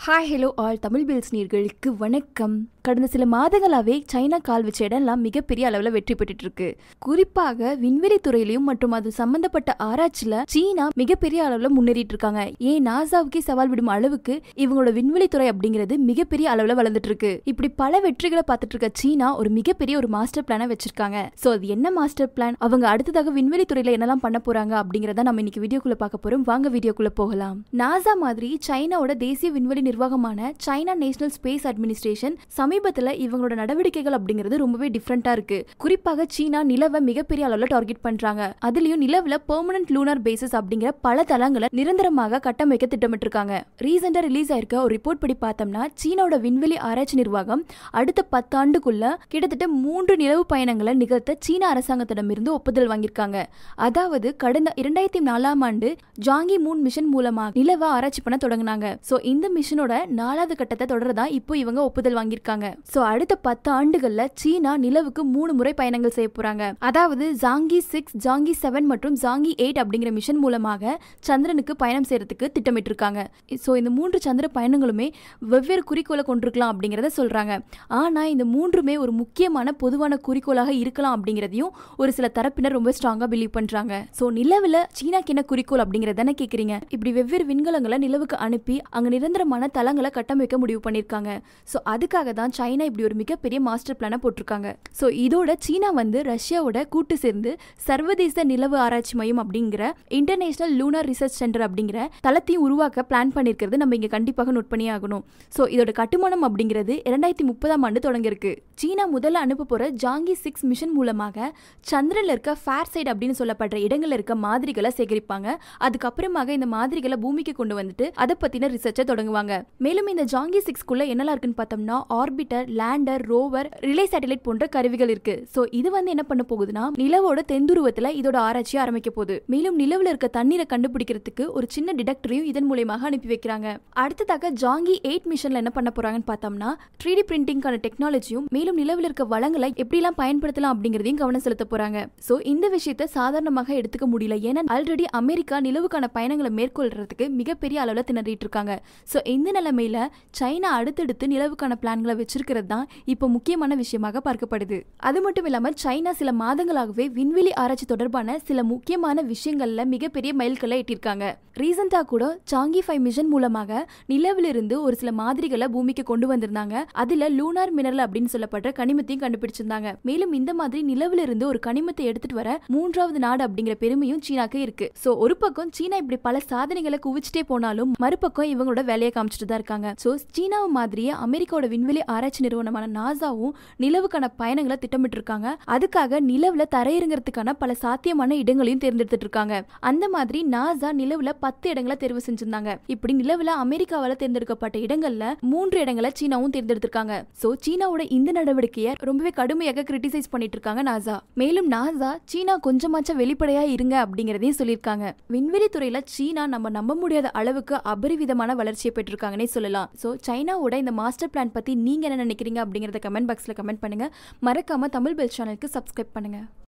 hi hello all Tamil பில்ஸ் நீர்களுக்கு வணக்கம் கடந்த சில மாதங்களாவே சைனா கால் வச்ச இடம்லாம் மிகப்பெரிய அளவில் வெற்றி பெற்றுட்டு இருக்கு குறிப்பாக விண்வெளி துறையிலையும் மற்றும் அது சம்பந்தப்பட்ட ஆராய்ச்சியில சீனா மிகப்பெரிய அளவில் முன்னேறிட்டு இருக்காங்க ஏன் நாசாவுக்கே சவால் விடும் அளவுக்கு இவங்களோட விண்வெளி துறை அப்படிங்கிறது மிகப்பெரிய அளவில் வளர்ந்துட்டு இருக்கு இப்படி பல வெற்றிகளை பார்த்துட்டு இருக்க சீனா ஒரு மிகப்பெரிய ஒரு மாஸ்டர் பிளானை வச்சிருக்காங்க ஸோ அது என்ன மாஸ்டர் பிளான் அவங்க அடுத்ததாக விண்வெளி துறையில என்னெல்லாம் பண்ண போறாங்க அப்படிங்கறத நம்ம இன்னைக்கு வீடியோக்குள்ள பார்க்க போறோம் வாங்க வீடியோக்குள்ள போகலாம் நாசா மாதிரி சைனாவோட தேசிய விண்வெளி நிர்வாகமான சைனா நேஷனல் ஸ்பேஸ் அட்மினிஸ்ட்ரேஷன் சமீபத்துல இவங்களோட நடவடிக்கைகள் அப்படிங்கிறது ரொம்பவே டிஃப்ரெண்டா இருக்கு குறிப்பாக சீனா நிலவை மிகப்பெரிய அளவுல டார்கெட் பண்றாங்க அதுலயும் நிலவுல பெர்மனன்ட் லூனார் பேசிஸ் அப்படிங்கிற பல தளங்களை நிரந்தரமாக கட்டமைக்க திட்டமிட்டிருக்காங்க ரீசெண்டா ரிலீஸ் ஆயிருக்க ஒரு ரிப்போர்ட் படி பார்த்தோம்னா சீனாவோட விண்வெளி ஆராய்ச்சி நிர்வாகம் அடுத்த பத்தாண்டுக்குள்ள கிட்டத்தட்ட மூன்று நிலவு பயணங்களை நிகழ்த்த சீன அரசாங்கத்திடமிருந்து ஒப்புதல் வாங்கியிருக்காங்க அதாவது கடந்த இரண்டாயிரத்தி நாலாம் ஆண்டு ஜாங்கி மூன் மிஷன் மூலமா நிலவை ஆராய்ச்சி பண்ண தொடங்கினாங்க சோ இந்த மிஷனோட நாலாவது கட்டத்தை தொடரதா இப்போ இவங்க ஒப்புதல் வாங்கியிருக்காங்க சோ அடுத்த பத்து ஆண்டுகள்ல சீனா நிலவுக்கு மூணு முறை பயணங்கள் செய்ய போறாங்க அதாவது ஜாங்கி சிக்ஸ் ஜாங்கி செவன் மற்றும் ஜாங்கி எயிட் அப்படிங்கிற மிஷன் மூலமாக சந்திரனுக்கு பயணம் செய்யறதுக்கு திட்டமிட்டிருக்காங்க சோ இந்த மூன்று சந்திர பயணங்களுமே வெவ்வேறு குறிக்கோளை கொண்டிருக்கலாம் அப்படிங்கறத சொல்றாங்க ஆனா இந்த மூன்றுமே ஒரு முக்கியமான பொதுவான குறிக்கோளாக இருக்கலாம் அப்படிங்கிறதையும் ஒரு சில தரப்பினர் ரொம்ப ஸ்ட்ராங்கா பிலீவ் பண்றாங்க சோ நிலவுல சீனாக்கு என்ன குறிக்கோள் அப்படிங்கறதானே கேக்குறீங்க இப்படி வெவ்வேறு விண்கலங்களை நிலவுக்கு அனுப்பி அங்க நிரந்தரமான தளங்களை கட்டமைக்க முடிவு பண்ணிருக்காங்க சோ அதுக்காக தான் சைனா இப்படி ஒரு மிகப்பெரிய மாஸ்டர் பிளானை போட்டிருக்காங்க சோ இதோட சீனா வந்து ரஷ்யாவோட கூட்டு சேர்ந்து சர்வதேச நிலவு ஆராய்ச்சி மையம் அப்படிங்கிற இன்டர்நேஷனல் லூனார் ரிசர்ச் சென்டர் அப்படிங்கிற தளத்தையும் உருவாக்க பிளான் பண்ணிருக்கிறது நம்ம இங்க கண்டிப்பாக நோட் பண்ணி ஆகணும் சோ இதோட கட்டுமானம் அப்படிங்கிறது இரண்டாயிரத்தி முப்பதாம் ஆண்டு தொடங்கியிருக்கு சீனா முதல்ல அனுப்ப போற ஜாங்கி சிக்ஸ் மிஷன் மூலமாக சந்திரன்ல இருக்க ஃபேர் சைடு அப்படின்னு சொல்லப்படுற இடங்கள்ல இருக்க மாதிரிகளை சேகரிப்பாங்க அதுக்கப்புறமாக இந்த மாதிரிகளை பூமிக்கு கொண்டு வந்துட்டு அதை பத்தின ரிசர்ச்சை தொடங்குவாங்க மேலும் இந்த ஜாங்கி சிக்ஸ்க்குள்ள என்னெல்லாம் இருக்குன்னு பார்த்தோம்னா orbiter lander rover relay satellite போன்ற கருவிகள் இருக்கு சோ இது வந்து என்ன பண்ண போகுதுன்னா நிலவோட தென்துருவத்துல இதோட ஆராய்ச்சி ஆரம்பிக்க போகுது மேலும் நிலவுல இருக்க தண்ணீரை கண்டுபிடிக்கிறதுக்கு ஒரு சின்ன டிடெக்டரையும் இதன் மூலியமாக அனுப்பி வைக்கிறாங்க அடுத்ததாக ஜாங்கி எயிட் மிஷன்ல என்ன பண்ண போறாங்கன்னு பார்த்தோம்னா த்ரீ டி பிரிண்டிங்கான டெக்னாலஜியும் மேலும் நிலவில் இருக்க வளங்களை எப்படிலாம் பயன்படுத்தலாம் அப்படிங்கிறதையும் கவனம் செலுத்த போறாங்க சோ இந்த விஷயத்தை சாதாரணமாக எடுத்துக்க முடியல ஏன்னா ஆல்ரெடி அமெரிக்கா நிலவுக்கான பயணங்களை மேற்கொள்றதுக்கு மிகப்பெரிய அளவில் திணறிட்டு இருக்காங்க சோ இந்த நிலைமையில சைனா அடுத்தடுத்து நிலவுக்கான பிளான்களை வச்சிருக்கிறது தான் இப்போ முக்கியமான விஷயமாக பார்க்கப்படுது அது மட்டும் இல்லாம சைனா சில மாதங்களாகவே விண்வெளி ஆராய்ச்சி தொடர்பான சில முக்கியமான விஷயங்கள்ல மிகப்பெரிய மைல்கல்லை எட்டியிருக்காங்க ரீசெண்டா கூட சாங்கி ஃபைவ் மிஷன் மூலமாக நிலவிலிருந்து ஒரு சில மாதிரிகளை பூமிக்கு கொண்டு வந்திருந்தாங்க அதுல லூனார் மினரல் அப்படின்னு சொல்லப்படுற கனிமத்தையும் கண்டுபிடிச்சிருந்தாங்க மேலும் இந்த மாதிரி நிலவுல இருந்து ஒரு கனிமத்தை எடுத்துட்டு வர மூன்றாவது நாடு அப்படிங்கிற பெருமையும் சீனாக்கு இருக்கு சோ ஒரு பக்கம் சீனா இப்படி பல சாதனைகளை குவிச்சிட்டே போனாலும் மறுபக்கம் இவங்களோட வேலையை காமிச்சிட்டு தான் இருக்காங்க சோ சீனாவை மாதிரியே அமெரிக்காவோட விண்வெளி ஆராய்ச்சி நிறுவனமான நாசாவும் நிலவுக்கான பயணங்களை திட்டமிட்டு இருக்காங்க அதுக்காக நிலவுல தரையிறங்கிறதுக்கான பல சாத்தியமான இடங்களையும் தேர்ந்தெடுத்துட்டு இருக்காங்க அந்த மாதிரி நாசா நிலவுல பத்து இடங்களை தேர்வு செஞ்சிருந்தாங்க இப்படி நிலவுல அமெரிக்காவால தேர்ந்தெடுக்கப்பட்ட இடங்கள்ல மூன்று இடங்களை சீனாவும் தேர்ந்தெடுத்திருக்காங்க சோ சீனாவோட இந்த நடவடிக்கையை ரொம்பவே கடுமையாக கிரிட்டிசைஸ் பண்ணிட்டு இருக்காங்க நாசா மேலும் நாசா சீனா கொஞ்சமாச்சும் வெளிப்படையா இருங்க அப்படிங்கறதையும் சொல்லியிருக்காங்க விண்வெளி துறையில சீனா நம்ம நம்ப முடியாத அளவுக்கு அபரிவிதமான வளர்ச்சியை பெற்றிருக்காங்கன்னே சொல்லலாம் சோ சைனாவோட இந்த மாஸ்டர் பிளான் பத்தி நீங்க என்ன நினைக்கிறீங்க அப்படிங்கறத கமெண்ட் பாக்ஸ்ல கமெண்ட் பண்ணுங்க மறக்காம தமிழ் பெல் சேனலுக்கு சப்ஸ்கிரைப் பண்ணுங்க